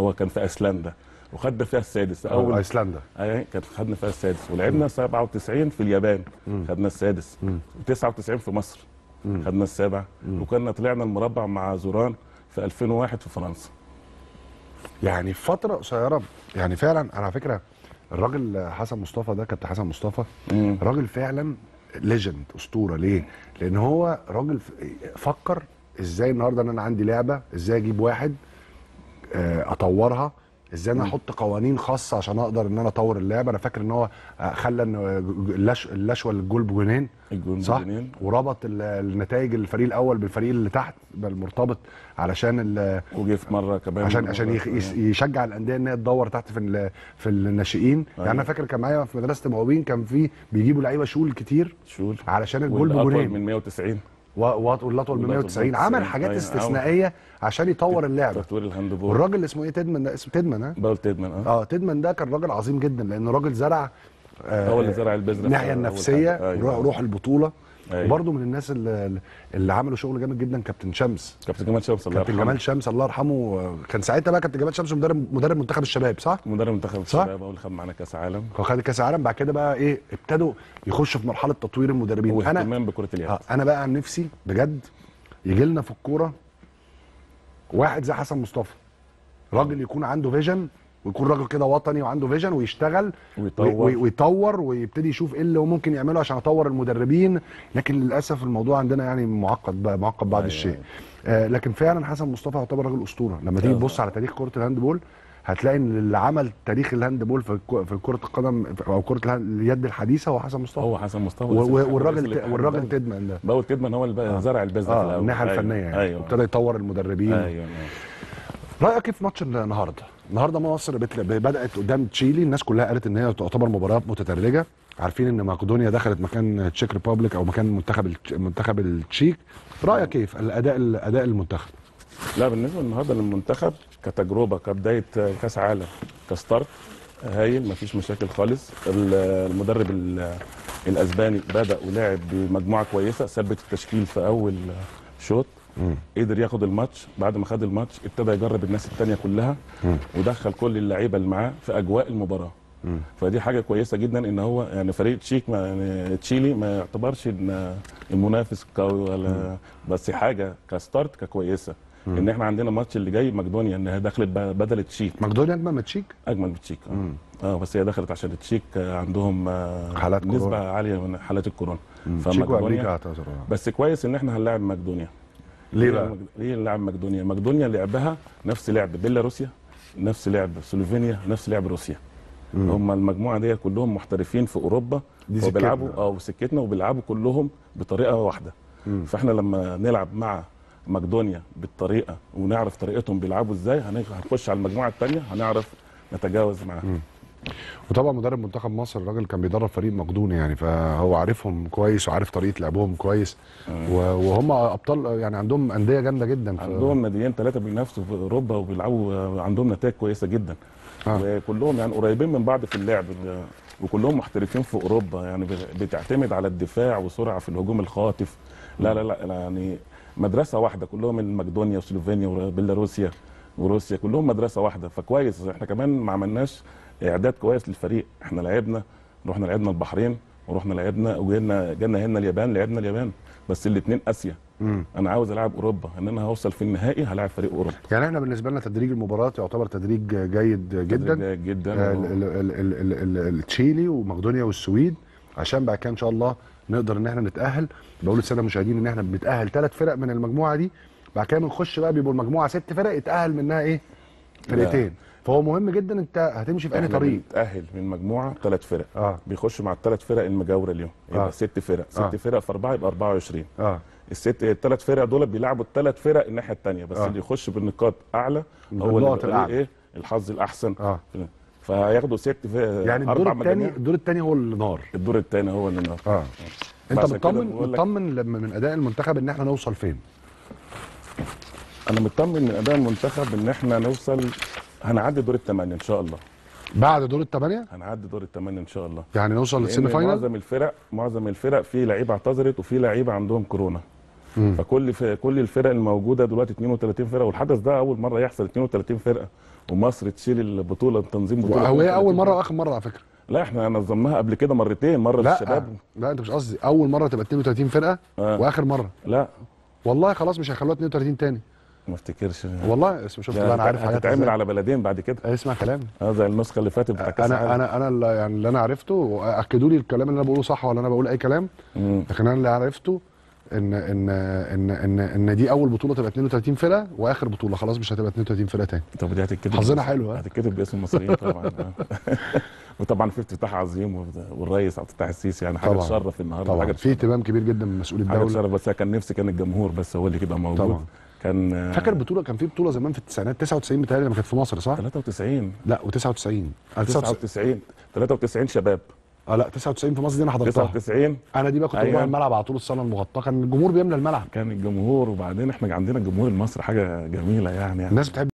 هو كان في ايسلندا وخدنا فيها السادس اول اول ايسلندا اي كانت خدنا فيها السادس ولعبنا 97 في اليابان خدنا السادس و99 في مصر خدنا السابع وكنا طلعنا المربع مع زوران في 2001 في فرنسا يعني في فتره قصيره يعني فعلا انا على فكره الراجل حسن مصطفى ده كابتن حسن مصطفى مم. راجل فعلا ليجند اسطوره ليه؟ لان هو راجل ف- فكر ازاي النهارده ان انا عندي لعبه ازاي اجيب واحد آه، اطورها ازاي انا احط قوانين خاصه عشان اقدر ان انا اطور اللعبه انا فاكر ان هو آه، خلى ان اللش اللشوه للجول بجونين الجون صح بجونين. وربط ال- النتائج الفريق الاول بالفريق اللي تحت يبقى المرتبط علشان ال- وجه في مره كمان عشان عشان يخ- يس- يشجع الانديه ان هي تدور تحت في ال- في الناشئين يعني انا فاكر كان معايا في مدرسه المقاولين كان في بيجيبوا لعيبه شول كتير شول علشان الجول والأطول بجونين من 190 و- و- والاطول من والأطول 190 من عمل 190. حاجات أيوة، استثنائيه عشان يطور اللعبه تطوير الهاندبول والراجل اللي اسمه ايه تيدمان ده اسمه تيدمان ها باول تيدمان اه اه تيدمان ده كان راجل عظيم جدا لانه راجل زرع آه هو اللي زرع البذره في الناحيه أول النفسيه حاجة. روح, روح البطوله أيوة. وبرده من الناس اللي, اللي عملوا شغل جامد جدا كابتن شمس كابتن جمال شمس الله كابتن يرحمه جمال شمس الله يرحمه آه، كان ساعتها بقى كابتن جمال شمس مدرب مدرب منتخب الشباب صح؟ مدرب منتخب صح؟ الشباب هو اللي خد معانا كاس عالم هو خد كاس العالم بعد كده بقى ايه ابتدوا يخشوا في مرحله تطوير المدربين انا واهتمام بكره اليد آه، انا بقى عن نفسي بجد يجي لنا في الكوره واحد زي حسن مصطفى راجل يكون عنده فيجن ويكون راجل كده وطني وعنده فيجن ويشتغل ويطور. وي- وي- ويطور ويبتدي يشوف ايه اللي هو ممكن يعمله عشان اطور المدربين لكن للاسف الموضوع عندنا يعني معقد بقى معقد بعض أيوة، الشيء أيوة. آه لكن فعلا حسن مصطفى يعتبر راجل اسطوره لما تيجي آه. تبص على تاريخ كره الهاندبول هتلاقي ان اللي عمل تاريخ الهاندبول في الكو- في كره القدم او كره الهاند- اليد الحديثه هو حسن مصطفى هو حسن مصطفى و- و- رئيس والراجل الاتحاد والراجل الدولي. تيدمان ده باول تيدمان هو اللي بقى زرع البذره في اه الاول الناحيه أيوة. الفنيه يعني ايوه وابتدى يطور المدربين ايوه أيوة. رايك ايه في ماتش النهارده النهارده مصر بت- بدات قدام تشيلي الناس كلها قالت ان هي تعتبر مباراه متدرجه عارفين ان مقدونيا دخلت مكان تشيك ريبابليك او مكان منتخب التش- منتخب التشيك رايك ايه في الاداء الاداء المنتخب لا بالنسبه النهارده للمنتخب كتجربه كبدايه كاس عالم كستارت هايل مفيش مشاكل خالص ال- المدرب ال- الاسباني بدا ولعب بمجموعه كويسه ثبت التشكيل في اول شوط قدر ياخد الماتش بعد ما خد الماتش ابتدى يجرب الناس التانية كلها ودخل كل اللعيبه اللي معاه في اجواء المباراه فدي حاجه كويسه جدا ان هو يعني فريق تشيك ما يعني تشيلي ما يعتبرش ان المنافس قوي ولا بس حاجه كستارت ككويسه ان احنا عندنا الماتش اللي جاي مقدونيا انها دخلت ب- بدل التشيك مقدونيا اجمل من تشيك اجمل من التشيك اه اه بس هي دخلت عشان التشيك آه، عندهم آه، حالات نسبه كورونا. عاليه من حالات الكورونا تشيك وامريكا فمقدونيا اعتذروا بس كويس ان احنا هنلاعب مقدونيا ليه بقى؟ مقد- ليه نلعب مقدونيا مقدونيا لعبها نفس لعب بيلاروسيا نفس لعب سلوفينيا نفس لعب روسيا هم المجموعه دي كلهم محترفين في اوروبا دي وبيلعبوا سكتنا. اه سكتنا وبيلعبوا كلهم بطريقه واحده فاحنا لما نلعب مع مقدونيا بالطريقه ونعرف طريقتهم بيلعبوا ازاي هن- هنخش على المجموعه الثانيه هنعرف نتجاوز معاهم وطبعا مدرب منتخب مصر الراجل كان بيدرب فريق مقدوني يعني فهو عارفهم كويس وعارف طريقه لعبهم كويس و- وهم ابطال يعني عندهم انديه جامده جدا في عندهم ناديين ثلاثه بينافسوا في اوروبا وبيلعبوا آه، عندهم نتائج كويسه جدا آه. وكلهم يعني قريبين من بعض في اللعب ال- وكلهم محترفين في اوروبا يعني ب- بتعتمد على الدفاع وسرعه في الهجوم الخاطف لا لا لا لا، يعني مدرسه واحده كلهم من مقدونيا وسلوفينيا وبيلاروسيا وروسيا كلهم مدرسه واحده فكويس احنا كمان ما عملناش اعداد كويس للفريق احنا لعبنا رحنا لعبنا البحرين ورحنا لعبنا وجينا جينا هنا اليابان لعبنا اليابان بس الاثنين اسيا مم. انا عاوز العب اوروبا ان انا هوصل في النهائي هلاعب فريق اوروبا يعني احنا بالنسبه لنا تدريج المباراه يعتبر تدريج جيد جدا تدريج جدا آه، ال- ال- ال- ال- ال- ال- تشيلي ومقدونيا والسويد عشان بعد كده ان شاء الله نقدر ان احنا نتاهل بقول للساده المشاهدين ان احنا بنتاهل ثلاث فرق من المجموعه دي بعد كده بنخش بقى بيبقوا المجموعه ست فرق يتاهل منها ايه فرقتين فهو مهم جدا انت هتمشي في انهي احنا طريق بنتاهل من مجموعه ثلاث فرق اه بيخشوا مع الثلاث فرق المجاوره اليوم يبقى آه. ست فرق ست آه. فرق في اربعه يبقى 24 اه الست الثلاث فرق دول بيلعبوا الثلاث فرق الناحيه الثانيه بس آه. اللي يخش بالنقاط اعلى هو اللي بالنقط بيبقى ليه الأعلى. ايه الحظ الاحسن اه فهياخدوا ست فرق يعني الدور اربع الثاني مجاميع الدور الثاني هو النار الدور الثاني هو اللي نار اه انت عشان كده مطمن بقول لك- مطمن لما من اداء المنتخب ان احنا نوصل فين انا مطمن من اداء المنتخب ان احنا نوصل هنعدي دور الثمانيه ان شاء الله بعد دور الثمانيه هنعدي دور الثمانيه ان شاء الله يعني نوصل لأن للسيمي فاينل معظم الفرق معظم الفرق في لعيبه اعتذرت وفي لعيبه عندهم كورونا مم. فكل في كل الفرق الموجوده دلوقتي 32 فرقه والحدث ده اول مره يحصل 32 فرقه ومصر تشيل البطوله تنظيم بطوله وهي 32 اول مره فرقة. واخر مره على فكره لا احنا نظمناها قبل كده مرتين مره لا للشباب لا انت مش قصدي اول مره تبقى 32 فرقه آه. واخر مره لا والله خلاص مش هيخلوها 32 تاني ما افتكرش والله اسم شفت بقى انا عارف حاجات هتتعمل ازاي. على بلدين بعد كده اسمع كلامي اه زي النسخه اللي فاتت بتاع كاس انا العالم. انا انا اللي يعني اللي انا عرفته اكدوا لي الكلام اللي انا بقوله صح ولا انا بقول اي كلام مم. لكن انا اللي عرفته ان ان ان ان ان دي اول بطوله تبقى 32 فرقه واخر بطوله خلاص مش هتبقى 32 فرقه تاني طب دي هتتكتب حظنا باسم- حلو، ها؟ هتتكتب باسم المصريين طبعا آه. وطبعا في افتتاح عظيم وال- والرئيس عبد الفتاح السيسي يعني حاجه طبعا. تشرف النهارده طبعا حاجه في اهتمام كبير جدا من مسؤولي حاجه الدوله تشرف بس أنا كان نفسي كان الجمهور بس هو اللي يبقى موجود طبعا. كان آه، فاكر بطوله كان في بطوله زمان في التسعينات 99 بتهيألي لما كانت في مصر صح؟ 93 لا و99 99 99 93 شباب اه لا 99 في مصر دي انا حضرتها 99 انا دي بقى كنت أيوة. بروح الملعب على طول الصاله المغطاه كان الجمهور بيملى الملعب كان الجمهور وبعدين احنا عندنا الجمهور المصري حاجه جميله يعني الناس بتحب